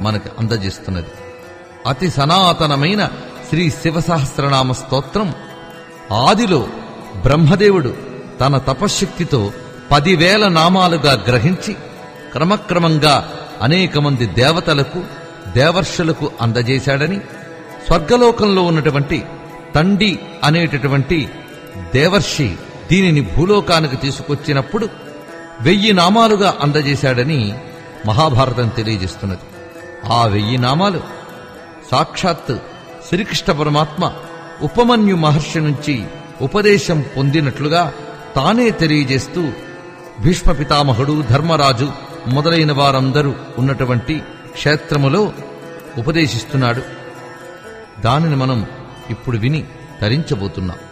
మనకు అందజేస్తున్నది అతి సనాతనమైన శ్రీ శివసహస్రనామ స్తోత్రం ఆదిలో బ్రహ్మదేవుడు తన తపశ్శక్తితో పదివేల నామాలుగా గ్రహించి క్రమక్రమంగా అనేక మంది దేవతలకు దేవర్షులకు అందజేశాడని స్వర్గలోకంలో ఉన్నటువంటి తండి అనేటటువంటి దేవర్షి దీనిని భూలోకానికి తీసుకొచ్చినప్పుడు వెయ్యి నామాలుగా అందజేశాడని మహాభారతం తెలియజేస్తున్నది ఆ వెయ్యి నామాలు సాక్షాత్ శ్రీకృష్ణ పరమాత్మ ఉపమన్యు మహర్షి నుంచి ఉపదేశం పొందినట్లుగా తానే తెలియజేస్తూ భీష్మ పితామహుడు ధర్మరాజు మొదలైన వారందరూ ఉన్నటువంటి క్షేత్రములో ఉపదేశిస్తున్నాడు దానిని మనం ఇప్పుడు విని తరించబోతున్నాం